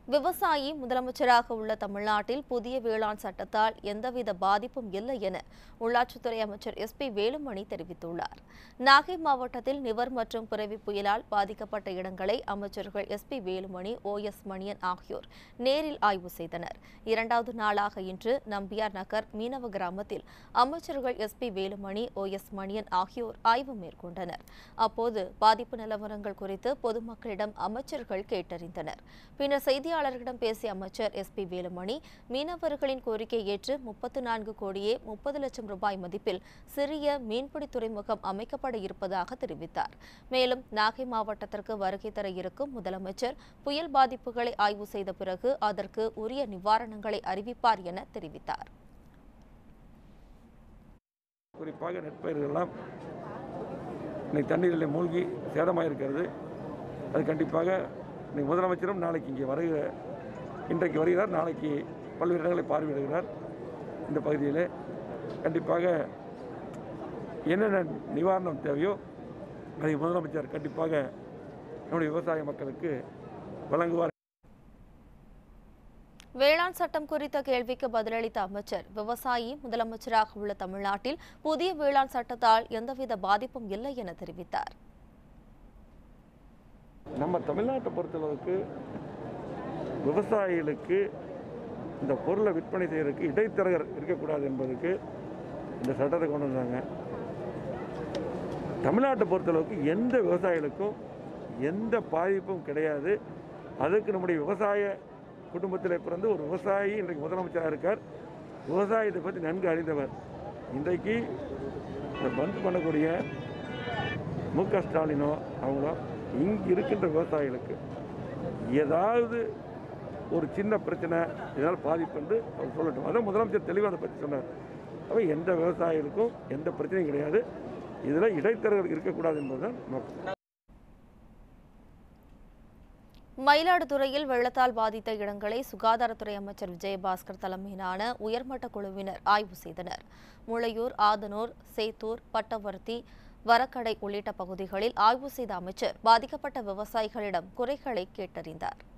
விவசாயி முதலமைச்சராக உள்ள தமிழ்நாட்டில் புதிய வேளாண் சட்டத்தால் எந்தவித பாதிப்பும் இல்லை என உள்ளாட்சித்துறை அமைச்சர் எஸ் பி வேலுமணி தெரிவித்துள்ளார் நாகை மாவட்டத்தில் நிவர் மற்றும் புரவி புயலால் பாதிக்கப்பட்ட இடங்களை அமைச்சர்கள் S P Velumani O S Maniyan ஆகியோர் நேரில் ஆய்வு செய்தனர் இரண்டாவது நாளாக இன்று நம்பியார் நகர் மீனவ கிராமத்தில் அமைச்சர்கள் S P Velumani O S Maniyan ஆகியோர் ஆய்வு மேற்கொண்டனர் அப்போது பாதிப்பு நிலவரங்கள் குறித்து பொதுமக்களிடம் அமைச்சர்கள் கேட்டறிந்தனர் பின்னர் செய்தியாளர்களிடம் பேசிய அமைச்சர் எஸ் பி வேலுமணி மீனவர்களின் கோரிக்கை ஏற்று முப்பத்து நான்கு கோடியே முப்பது லட்சம் ரூபாய் மதிப்பில் சிறிய மீன்பிடி துறைமுகம் அமைக்கப்பட இருப்பதாக தெரிவித்தார் மேலும் நாகை மாவட்டத்திற்கு வருகை தர இருக்கும் முதலமைச்சர் புயல் பாதிப்புகளை ஆய்வு செய்த பிறகு அதற்கு உரிய நிவாரணங்களை அறிவிப்பார் என தெரிவித்தார் குறிப்பாக நெற்பயிர்கள்லாம் இன்னைக்கு தண்ணீரில் மூழ்கி சேதமாக இருக்கிறது அது கண்டிப்பாக இன்னைக்கு முதலமைச்சரும் நாளைக்கு இங்கே வருகிற இன்றைக்கு வருகிறார் நாளைக்கு பல்வேறு இடங்களை பார்வையிடுகிறார் இந்த பகுதியில் கண்டிப்பாக என்னென்ன நிவாரணம் தேவையோ அதை முதலமைச்சர் கண்டிப்பாக நம்முடைய விவசாய மக்களுக்கு வழங்குவார் வேளாண் சட்டம் குறித்த கேள்விக்கு பதிலளித்த அமைச்சர் விவசாயி முதலமைச்சராக உள்ள தமிழ்நாட்டில் புதிய வேளாண் சட்டத்தால் எந்தவித பாதிப்பும் இல்லை என தெரிவித்தார் நம்ம தமிழ்நாட்டை பொறுத்தளவுக்கு விவசாயிகளுக்கு இந்த பொருளை விற்பனை செய்யறதுக்கு இடைத்தரகர் இருக்கக்கூடாது என்பதுக்கு இந்த சட்டத்தை கொண்டு வந்தாங்க தமிழ்நாட்டை பொறுத்தளவுக்கு எந்த விவசாயிகளுக்கும் எந்த பாதிப்பும் கிடையாது அதுக்கு நம்முடைய விவசாய குடும்பத்தில் பிறந்து ஒரு விவசாயி இன்றைக்கு முதலமைச்சராக இருக்கார் விவசாயத்தை பற்றி நன்கு அறிந்தவர் இன்றைக்கு இந்த பந்த் பண்ணக்கூடிய மு க ஸ்டாலினோ அவங்களோ இங்கே இருக்கின்ற விவசாயிகளுக்கு ஏதாவது ஒரு சின்ன பிரச்சனை இதனால் பாதிப்பு வந்து அவர் சொல்லட்டும் அதான் முதலமைச்சர் தெளிவாக அதை பற்றி சொன்னார் அப்போ எந்த விவசாயிகளுக்கும் எந்த பிரச்சனையும் கிடையாது இதில் இடைத்தரகர் இருக்கக்கூடாது என்பதுதான் நோக்கம் மயிலாடுதுறையில் வெள்ளத்தால் பாதித்த இடங்களை சுகாதாரத்துறை அமைச்சர் விஜயபாஸ்கர் தலைமையிலான உயர்மட்ட குழுவினர் ஆய்வு செய்தனர் முளையூர் ஆதனூர் சேத்தூர் பட்டவர்த்தி வரக்கடை உள்ளிட்ட பகுதிகளில் ஆய்வு செய்த அமைச்சர் பாதிக்கப்பட்ட விவசாயிகளிடம் குறைகளை கேட்டறிந்தார்